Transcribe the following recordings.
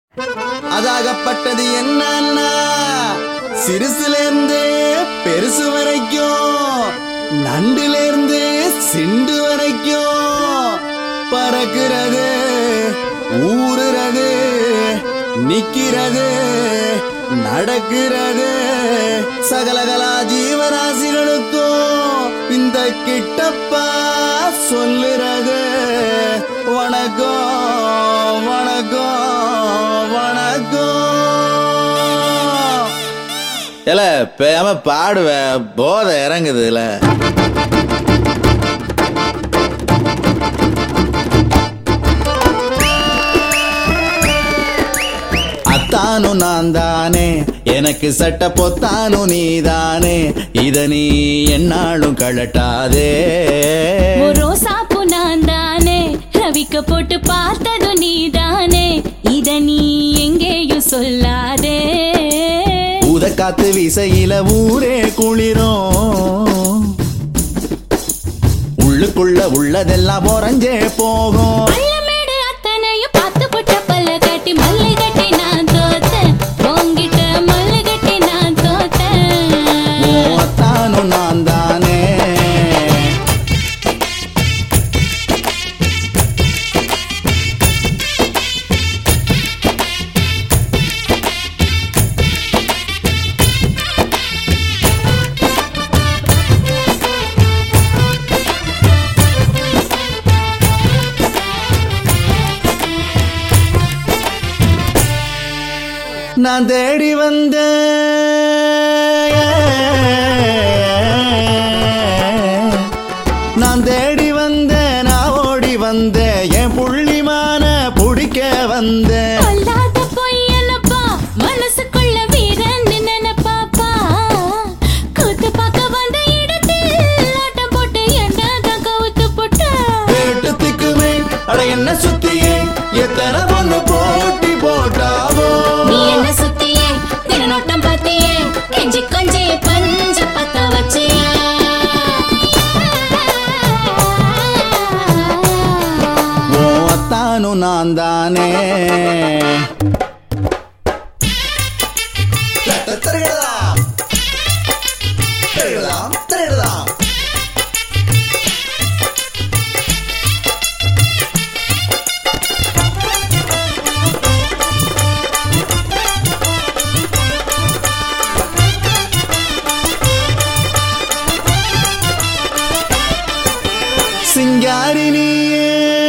அதாகப்பட்டது என்னன்னா சிறுசுலேருந்து பெருசு வரைக்கும் நண்டுலேருந்து சிண்டு வரைக்கும் பறக்கிறது ஊறுறது நிக்கிறது நடக்கிறது சகலகலா ஜீவராசிகளுக்கும் இந்த கிட்டப்பா சொல்லுறது வணக்கம் வணக்கம் வணக்கம் இல்ல பேம பாடுவ போதை இறங்குது இல்ல அத்தானு நான் தானே எனக்கு சட்ட பொத்தானு நீதானே இத நீ என்னாலும் கழட்டாதே ஒரு ரோசாப்பூ நான் தானே ரவிக்க போட்டு பார்த்தது நீதானே இத நீ எங்கேயும் சொல்லாதே ஊதக்காத்து விசையில ஊரே குளிரும் உள்ளுக்குள்ள உள்ளதெல்லாம் உறைஞ்சே போகும் பள்ளமேடு அத்தனையும் பார்த்து புட்ட பல்ல கட்டி மல்லு கட்டி நான் தோத்தேன் உங்கிட்ட மல்லு கட்டி நான் தோத்தேன் மூவத்தானு நான் தானே நான் தேடி வந்த நான் தேடி வந்த நான் ஓடி வந்த என் புள்ளிமான புடிக்க வந்தேன் சொல்லாத பொய்யனப்பா மனசுக்குள்ள வீரன் நினைப்பாப்பா கூத்து பார்க்க வந்த இடத்தில் ஆட்டம் போட்டு என்னதான் கவுத்து போட்ட கேட்டத்துக்குமே அட என்ன சுத்தியே எத்தனை பொண்ணு போட்டி போட்டாவோ நீ என்ன சுத்தியே தினநோட்டம் பார்த்தியே கெஞ்சி கொஞ்சி பஞ்சு பத்த வச்சியே ஓ அத்தானு நான் தானே திருடலாம் திருடலாம் திருடலாம் சிங்காரி நீயே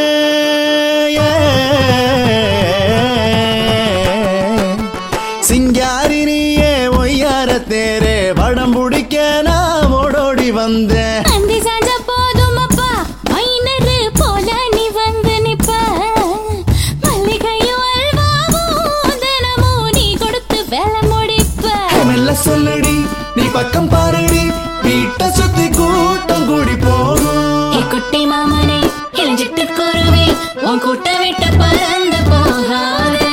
சிங்காரி நீயே ஒய்யார தேரே வடம் பிடிக்க நான் ஓடோடி வந்தேன் அந்தி சாஞ்ச போதும் அப்பா மைனரு போல நீ வந்து நிப்ப மல்லிகையும் அல்வாவும் தினமும் நீ கொடுத்து வேலை முடிப்ப மெல்ல சொல்லடி நீ பக்கம் பாருடி வீட்டை சுத்தி கூட்டம் கூடி போகும் ஏ குட்டி மாமனே இளஞ்சிட்டு குருவி உன் கூட்ட விட்டு பறந்து போகாதே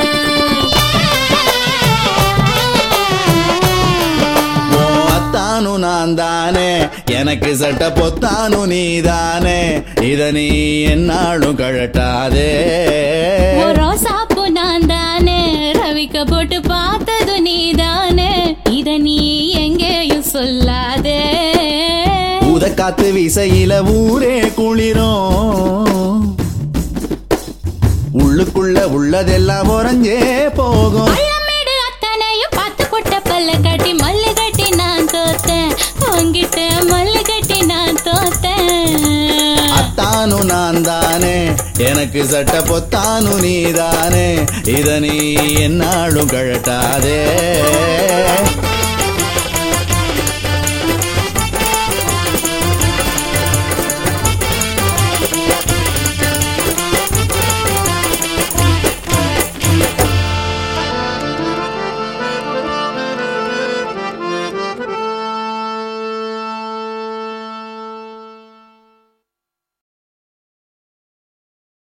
ஓ அத்தானு நான் தானே எனக்கு சட்ட பொத்தானு நீதானே இத நீ என்னாலும் கழட்டாதே ஒரு ரோசாப்பூ நான் தானே ரவிக்க போட்டு பார்த்தது நீதானே இத நீ எங்கேயும் சொல்லாதே ஊதக்காத்து விசையில ஊரே குளிரும் உள்ளுக்குள்ள உள்ளதெல்லாம் உறைஞ்சே போகும் பள்ளமேடு அத்தனையும் பார்த்து போட்ட பல்ல கட்டி மல்லு கட்டி நான் தோத்தேன் உங்கிட்ட மல்லு கட்டி நான் தோத்தேன் அத்தானு நான் தானே எனக்கு சட்ட பொத்தானு நீதானே இத நீ என்னாலும் கழட்டாதே